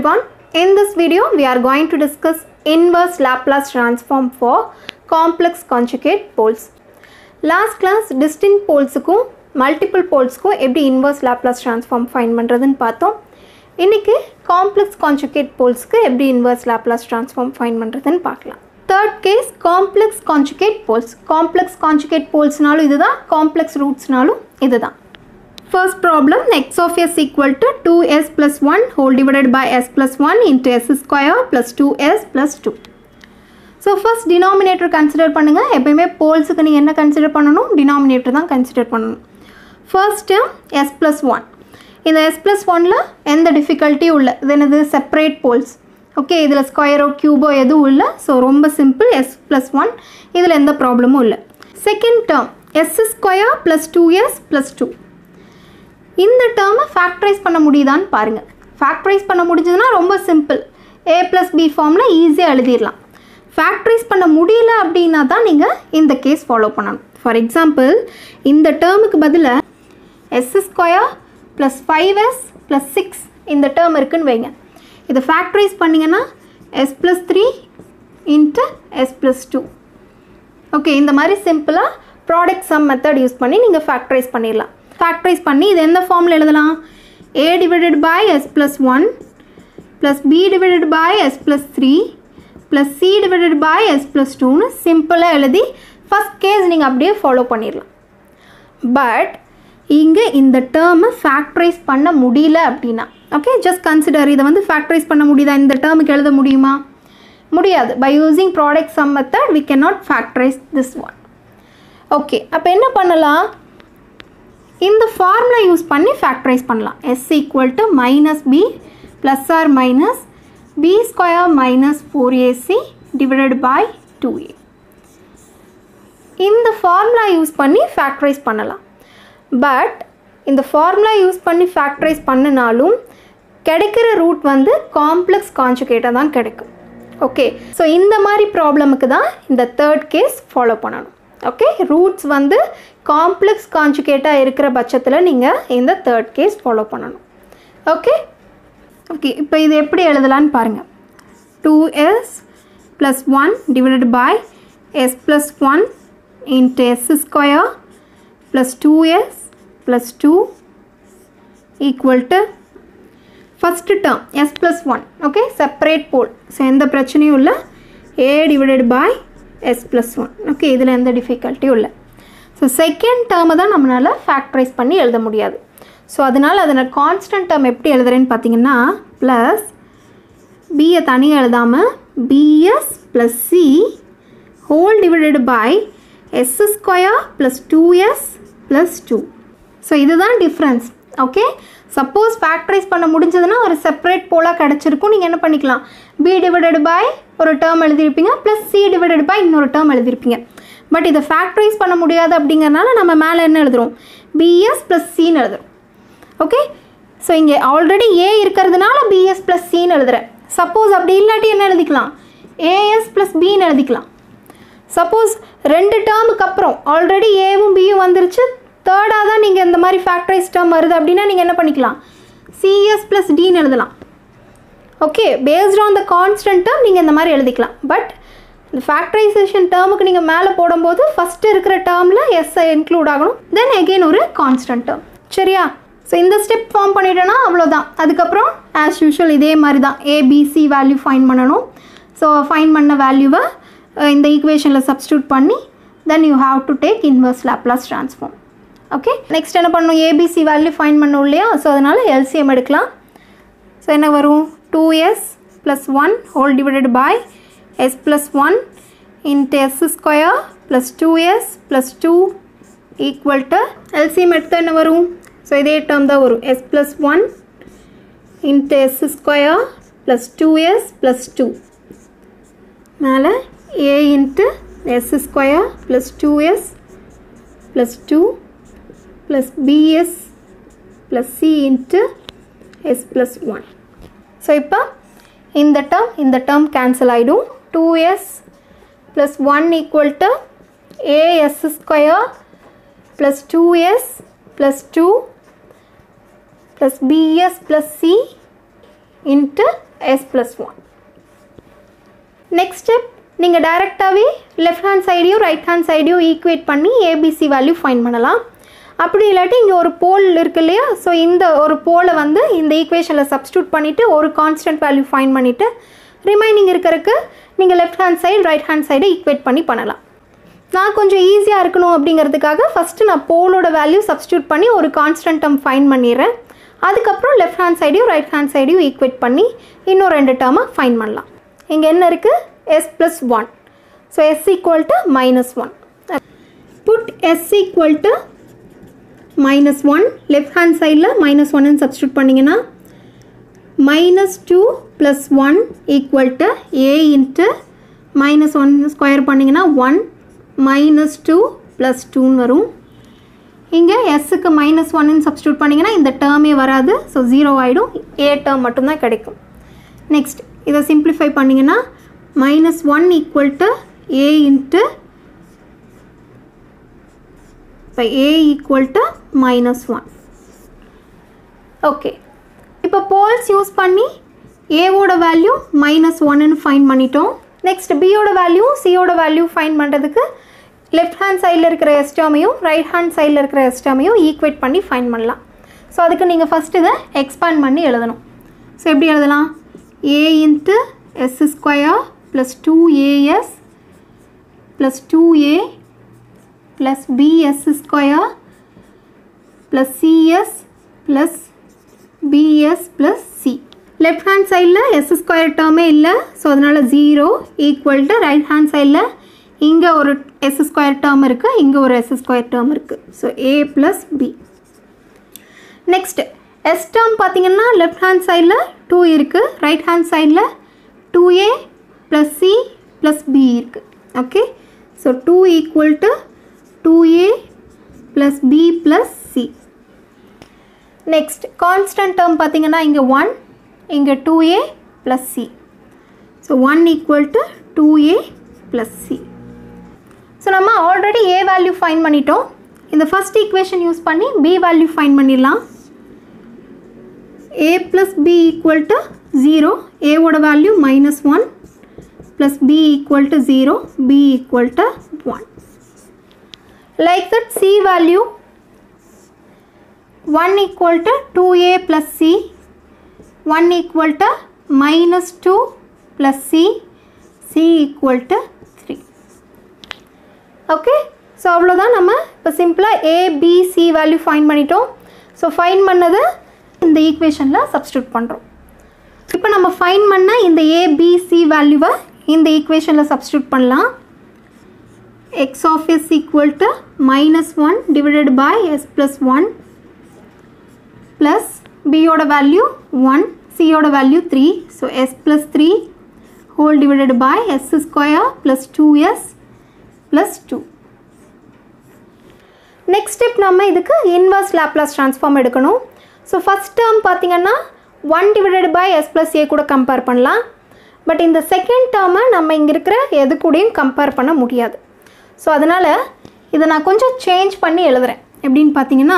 everyone. In this video, we are going to discuss inverse Laplace transform for complex conjugate poles. Last class distinct போல்ஸுக்கும் multiple போல்ஸுக்கும் எப்படி inverse Laplace transform find பண்ணுறதுன்னு பார்த்தோம் இன்றைக்கி complex conjugate போல்ஸ்க்கு எப்படி inverse Laplace transform find பண்ணுறதுன்னு பார்க்கலாம் third case complex conjugate poles complex conjugate போல்ஸ்னாலும் இதுதான் காம்ப்ளெக்ஸ் ரூட்ஸ்னாலும் இதுதான் First problem x of s equal to 2s plus 1 whole divided by s plus 1 into s square plus 2s plus 2. So first denominator consider பண்ணுங்கள் எப்பயுமே போல்ஸுக்கு நீங்கள் என்ன consider பண்ணணும் denominator தான் consider பண்ணணும் first term s plus one இந்த s plus ஒனில் எந்த டிஃபிகல்ட்டியும் இல்லை இது என்னது செப்பரேட் போல்ஸ் ஓகே இதில் ஸ்கொயரோ க்யூபோ எதுவும் இல்லை ஸோ ரொம்ப சிம்பிள் எஸ் ப்ளஸ் ஒன் இதில் எந்த ப்ராப்ளமும் இல்லை second term s square plus two s plus two இந்த டேர்மை ஃபேக்டரைஸ் பண்ண முடியுதான்னு பாருங்கள் ஃபேக்டரைஸ் பண்ண முடிஞ்சதுன்னா ரொம்ப சிம்பிள் ஏ ப்ளஸ் பி ஃபார்மில் ஈஸியாக எழுதிடலாம் ஃபேக்டரைஸ் பண்ண முடியல அப்படின்னா தான் நீங்கள் இந்த கேஸ் ஃபாலோ பண்ணணும் ஃபார் எக்ஸாம்பிள் இந்த டேர்முக்கு பதிலாக s square plus five s plus six இந்த டேர்ம் இருக்குன்னு வைங்க இதை ஃபேக்டரைஸ் பண்ணிங்கன்னா s plus three into s plus two okay இந்த மாதிரி சிம்பிளாக ப்ராடக்ட் சம் மெத்தட் யூஸ் பண்ணி நீங்கள் ஃபேக்டரைஸ் பண்ணிடலாம் ஃபேக்டரைஸ் பண்ணி இது எந்த ஃபார்மில் எழுதலாம் A divided by s plus one plus B divided by s plus three plus C divided by s plus டூன்னு சிம்பிளாக எழுதி ஃபஸ்ட் கேஸ் நீங்கள் அப்படியே ஃபாலோ பண்ணிடலாம் பட் இங்கே இந்த டேர்மை ஃபேக்டரைஸ் பண்ண முடியல அப்படின்னா ஓகே ஜஸ்ட் கன்சிடர் இதை வந்து ஃபேக்டரைஸ் பண்ண முடியுதா இந்த டேர்முக்கு எழுத முடியுமா முடியாது by using product sum method we can not factorise this one okay அப்போ என்ன பண்ணலாம் இந்த ஃபார்முலா யூஸ் பண்ணி ஃபேக்டரைஸ் பண்ணலாம் s equal to minus B plus or minus B square minus four AC divided by two A இந்த formula use பண்ணி factorise பண்ணலாம் but இந்த ஃபார்முலா யூஸ் பண்ணி ஃபேக்டரைஸ் பண்ணினாலும் கிடைக்கிற ரூட் வந்து காம்ப்ளெக்ஸ் கான்ஜுகேட்டாக தான் கிடைக்கும் ஓகே ஸோ இந்த மாதிரி ப்ராப்ளமுக்கு தான் இந்த தேர்ட் கேஸ் ஃபாலோ பண்ணணும் ஓகே ரூட்ஸ் வந்து காம்ப்ளெக்ஸ் கான்ஜுகேட்டாக இருக்கிற பட்சத்தில் நீங்கள் இந்த தேர்ட் கேஸ் ஃபாலோ பண்ணணும் ஓகே ஓகே இப்போ இது எப்படி எழுதலான்னு பாருங்கள் two s plus one divided by s plus one into s square plus two s plus two equal to first term s plus one okay separate pole so எந்த பிரச்சனையும் இல்லை A divided by s plus one okay இதில் எந்த டிஃபிகல்ட்டியும் இல்லை so second டேர்மை தான் நம்மளால் factorise பண்ணி எழுத முடியாது ஸோ அதனால் அதை நான் கான்ஸ்டன்ட் டேர்ம் எப்படி எழுதுறேன்னு பார்த்தீங்கன்னா ப்ளஸ் பியை தனியாக எழுதாமல் B s plus C whole divided by s square plus two s plus two so இதுதான் டிஃப்ரென்ஸ் ஓகே சப்போஸ் ஃபேக்டரைஸ் பண்ண முடிஞ்சதுன்னா ஒரு செப்பரேட் போலாக கிடச்சிருக்கும் நீங்கள் என்ன பண்ணிக்கலாம் பி டிவைடட் பை ஒரு டேர்ம் எழுதியிருப்பீங்க ப்ளஸ் சி டிவைடட் பை இன்னொரு டேர்ம் எழுதியிருப்பீங்க பட் இதை ஃபேக்டரைஸ் பண்ண முடியாது அப்படிங்கிறனால நம்ம மேலே என்ன எழுதுகிறோம் பிஎஸ் ப்ளஸ் சின்னு எழுதுகிறோம் ஓகே ஸோ இங்கே ஆல்ரெடி ஏ இருக்கிறதுனால பிஎஸ் ப்ளஸ் சின்னு எழுதுகிறேன் சப்போஸ் அப்படி இல்லாட்டி என்ன எழுதிக்கலாம் ஏஎஸ் ப்ளஸ் பின்னு எழுதிக்கலாம் சப்போஸ் ரெண்டு டேர்முக்கு அப்புறம் ஆல்ரெடி ஏவும் பியும் வந்துருச்சு தேர்டாக தான் நீங்கள் இந்த மாதிரி ஃபேக்டரைஸ் டேர்ம் வருது அப்படின்னா நீங்கள் என்ன பண்ணிக்கலாம் சிஎஸ் ப்ளஸ் டின்னு எழுதலாம் okay based on the constant term நீங்கள் இந்த மாதிரி எழுதிக்கலாம் பட் இந்த ஃபேக்டரைசேஷன் டேர்முக்கு நீங்கள் மேலே போடும்போது ஃபஸ்ட்டு இருக்கிற டேர்மில் எஸ் இன்க்ளூட் ஆகணும் தென் எகெயின் ஒரு கான்ஸ்டன்ட் டேர்ம் சரியா ஸோ இந்த ஸ்டெப் ஃபார்ம் பண்ணிட்டோன்னா அவ்வளோதான் அதுக்கப்புறம் ஆஸ் யூஷுவல் இதே மாதிரி தான் ஏபிசி வேல்யூ ஃபைன் பண்ணணும் ஸோ ஃபைன் பண்ண வேல்யூவை இந்த ஈக்குவேஷனில் சப்ஸ்டியூட் பண்ணி then you have to take inverse Laplace transform okay next என்ன பண்ணணும் ஏபிசி வேல்யூ ஃபைன் பண்ணணும் இல்லையா ஸோ அதனால் எல்சிஎம் எடுக்கலாம் ஸோ என்ன வரும் two s plus one whole divided by s plus one into s square plus two s plus two equal to LCM எடுத்தால் என்ன வரும் ஸோ இதே டேர்ம் தான் வரும் s plus one into s square plus two s plus two மேலே A into s square plus two s plus two plus bs plus c into s plus 1 so இப்போ இந்த term இந்த term cancel ஆகிடும் two s plus one equal to A s square plus two s plus two plus B s plus C into s plus one next step நீங்கள் டைரெக்டாகவே left hand சைடையும் right hand சைடையும் equate பண்ணி ABC value find பண்ணலாம் அப்படி இல்லாட்டி இங்கே ஒரு போல் இருக்கு இல்லையா ஸோ இந்த ஒரு போலை வந்து இந்த ஈக்குவேஷனில் சப்ஸ்டியூட் பண்ணிவிட்டு ஒரு கான்ஸ்டன்ட் வேல்யூ ஃபைன் பண்ணிவிட்டு ரிமைனிங் இருக்கிறதுக்கு நீங்கள் left hand side right hand சைடை ஈக்குவேட் பண்ணி பண்ணலாம் நான் கொஞ்சம் ஈஸியாக இருக்கணும் அப்படிங்கிறதுக்காக ஃபஸ்ட்டு நான் போலோட வேல்யூ சப்ஸ்டியூட் பண்ணி ஒரு கான்ஸ்டன்ட் டேர்ம் ஃபைன் பண்ணிடுறேன் அதுக்கப்புறம் லெஃப்ட் ஹேண்ட் சைடையும் ரைட் ஹேண்ட் சைடையும் ஈக்குவேட் பண்ணி இன்னும் ரெண்டு டேர்மை ஃபைன் பண்ணலாம் இங்கே என்ன இருக்குது s plus one so s equal to minus one put s equal to minus one left hand சைடில் மைனஸ் ஒன்னு சப்ஸ்டியூட் பண்ணிங்கன்னா minus two plus one equal to A into minus one square பண்ணிங்கன்னா one minus two plus டூன்னு வரும் இங்கே எஸ்ஸுக்கு minus ஒன்னு substitute பண்ணிங்கன்னா இந்த டேர்மே வராது ஸோ ஜீரோ ஆகிடும் ஏ டேர்ம் மட்டும்தான் கிடைக்கும் நெக்ஸ்ட் இதை சிம்பிளிஃபை பண்ணிங்கன்னா minus one equal to A into இப்போ A equal to minus one okay இப்போ போல்ஸ் யூஸ் பண்ணி ஏவோட வேல்யூ மைனஸ் ஒன்னு ஃபைன் பண்ணிட்டோம் நெக்ஸ்ட் பியோட வேல்யூ சியோட வேல்யூ ஃபைன் பண்ணுறதுக்கு லெஃப்ட் ஹேண்ட் சைடில் இருக்கிற எஸ்டாமையும் ரைட் ஹேண்ட் சைடில் இருக்கிற எஸ்டாமையும் ஈக்குவேட் பண்ணி ஃபைன் பண்ணலாம் ஸோ அதுக்கு நீங்கள் ஃபஸ்ட் இதை எக்ஸ்பேண்ட் பண்ணி எழுதணும் ஸோ எப்படி எழுதலாம் A into s square plus two A s plus two A plus B s square plus C s plus B s plus C left hand சைடில் எஸ் ஸ்கொயர் டேர்மே இல்லை ஸோ அதனால் zero equal to right hand சைடில் இங்கே ஒரு எஸ் ஸ்கொயர் டேர்ம் இருக்குது இங்கே ஒரு எஸ் ஸ்கொயர் டேர்ம் இருக்குது so A plus B next s term பார்த்தீங்கன்னா லெஃப்ட் ஹேண்ட் சைடில் டூ இருக்குது ரைட் ஹேண்ட் சைடில் two A plus C plus B இருக்குது okay so two equal to two A plus B plus C next constant term பார்த்தீங்கன்னா இங்கே one இங்கே two A plus C so one equal to two A plus C so நம்ம already A value find பண்ணிட்டோம் இந்த first equation use பண்ணி B value find பண்ணிடலாம் A plus B equal to zero ஏவோட value minus one plus B equal to zero B equal to one like that C value 1 equal to 2a plus c 1 equal to minus 2 plus c c equal to 3 okay so அவ்வளோதான் நம்ம இப்போ சிம்பிளாக A B C value find பண்ணிட்டோம் so find பண்ணது இந்த ஈக்குவேஷனில் substitute பண்ணுறோம் இப்போ நம்ம ஃபைன் பண்ண இந்த ஏ பி சி வேல்யூவை இந்த ஈக்குவேஷனில் சப்ஸ்டியூட் பண்ணலாம் x of s equal to minus 1 divided by s plus 1 plus b ஓட value 1 c ஓட value 3 so s plus 3 whole divided by s square plus 2s plus 2 next step நம்ம இதுக்கு inverse Laplace transform எடுக்கணும் so first term பார்த்தீங்கன்னா one divided by s plus A கூட compare பண்ணலாம் but இந்த second டேர்மை நம்ம இங்கே இருக்கிற எது கூடயும் கம்பேர் பண்ண முடியாது ஸோ அதனால் இதை நான் கொஞ்சம் சேஞ்ச் பண்ணி எழுதுகிறேன் எப்படின்னு பார்த்தீங்கன்னா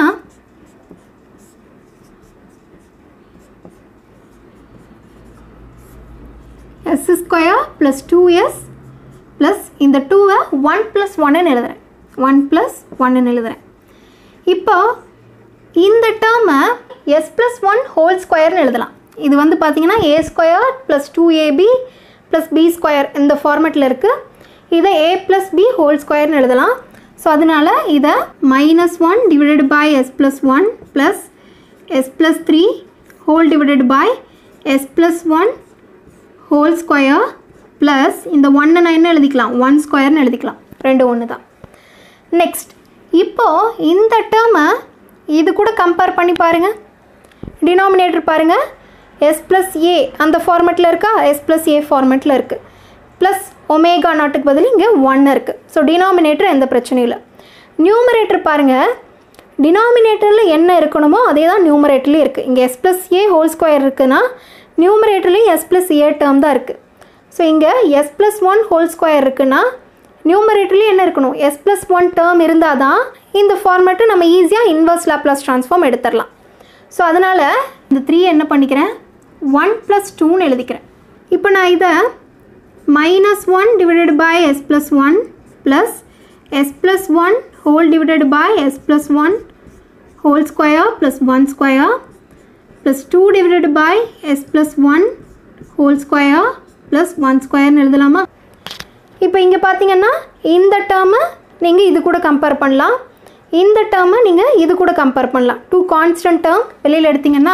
s square plus two s plus இந்த டூவை ஒன் ப்ளஸ் ஒன்னு எழுதுகிறேன் ஒன் ப்ளஸ் ஒன்னு எழுதுகிறேன் இப்போ இந்த டேர்மை எஸ் ப்ளஸ் ஒன் ஹோல் ஸ்கொயர்னு எழுதலாம் இது வந்து பார்த்தீங்கன்னா A square plus two AB plus B square இந்த ஃபார்மேட்டில் இருக்குது இதை ஏ ப்ளஸ் பி ஹோல் ஸ்கொயர்னு எழுதலாம் ஸோ அதனால் இதை minus one divided by s plus one plus s plus three whole divided by s plus one whole square plus இந்த ஒன்று நான் என்ன எழுதிக்கலாம் ஒன் ஸ்கொயர்னு எழுதிக்கலாம் ரெண்டு ஒன்று தான் நெக்ஸ்ட் இப்போது இந்த டேர்மை இது கூட கம்பேர் பண்ணி பாருங்கள் டினாமினேட்டர் பாருங்கள் எஸ் ப்ளஸ் ஏ அந்த ஃபார்மேட்டில் இருக்கா எஸ் ப்ளஸ் ஏ ஃபார்மேட்டில் இருக்குது ப்ளஸ் ஒமேகா நாட்டுக்கு பதில் இங்கே ஒன் இருக்குது ஸோ டினாமினேட்டர் எந்த பிரச்சனையும் இல்லை நியூமரேட்டர் பாருங்கள் டினாமினேட்டரில் என்ன இருக்கணுமோ அதே தான் நியூமரேட்டர்லேயும் இருக்குது இங்கே s plus a whole square இருக்குன்னா நியூமரேட்டர்லேயும் எஸ் ப்ளஸ் ஏ டேர்ம் தான் இருக்குது ஸோ இங்கே s plus one whole square இருக்குன்னா நியூமரேட்டர்லேயும் என்ன இருக்கணும் எஸ் ப்ளஸ் ஒன் டேர்ம் இருந்தால் தான் இந்த ஃபார்மேட்டை நம்ம ஈஸியாக இன்வர்ஸ் லேப்லாஸ் ட்ரான்ஸ்ஃபார்ம் எடுத்துடலாம் ஸோ அதனால் இந்த த்ரீ என்ன பண்ணிக்கிறேன் ஒன் ப்ளஸ் டூன்னு எழுதிக்கிறேன் இப்போ நான் இதை minus one divided by s plus one plus s plus one whole divided by s plus one whole square plus one square plus two divided by s plus one whole square plus one ஸ்கொயர்னு எழுதலாமா இப்போ இங்கே பார்த்தீங்கன்னா இந்த டேர்மை நீங்கள் இது கூட கம்பேர் பண்ணலாம் இந்த டேர்மை நீங்கள் இது கூட கம்பேர் பண்ணலாம் டூ கான்ஸ்டன்ட் டேர்ம் வெளியில் எடுத்தீங்கன்னா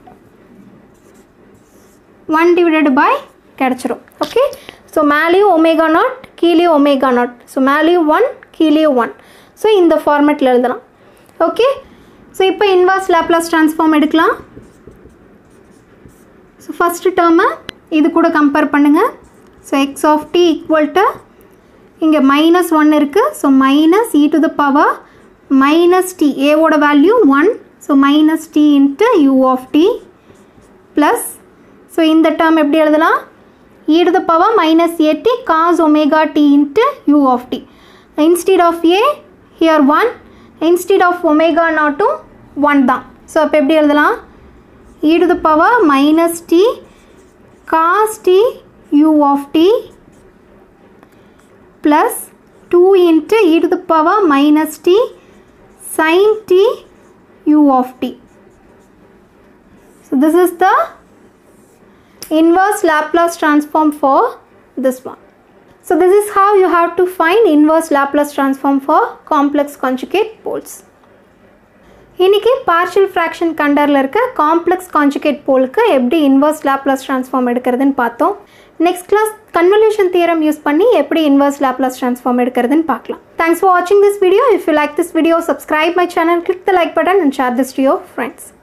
ஒன் டிவைடட் பை கிடச்சிரும் ஓகே ஸோ மேலேயும் ஒமேகா நாட் கீழேயும் ஒமேகா நாட் ஸோ மேலேயும் ஒன் கீழேயும் ஒன் ஸோ இந்த ஃபார்மேட்டில் எழுதலாம் ஓகே ஸோ இப்போ இன்வர்ஸ் லேப்லாஸ் ட்ரான்ஸ்ஃபார்ம் எடுக்கலாம் ஸோ ஃபஸ்ட்டு டேர்மை இது கூட கம்பேர் பண்ணுங்கள் so x of t equal to இங்கே மைனஸ் ஒன் இருக்குது so minus e to the power minus t ஏவோட value one so minus t into u of t plus so இந்த term எப்படி எழுதலாம் e to the power minus a t cos omega t into u of t instead of a here one instead of omega நாட்டும் one தான் so அப்போ எப்படி எழுதலாம் e to the power minus t cos t u of t plus 2 into e to the power minus t sin t u of t. So this is the inverse Laplace transform for this one. So this is how you have to find inverse Laplace transform for complex conjugate poles. இன்றைக்கி partial fraction கண்டரில் இருக்க complex conjugate போலுக்கு எப்படி inverse Laplace transform எடுக்கிறதுன்னு பார்த்தோம் next class convolution theorem use பண்ணி எப்படி inverse Laplace transform எடுக்கிறதுன்னு பார்க்கலாம் தேங்க்ஸ் ஃபார் வாட்சிங் this video if you like this video subscribe my channel click the like button and share this to your friends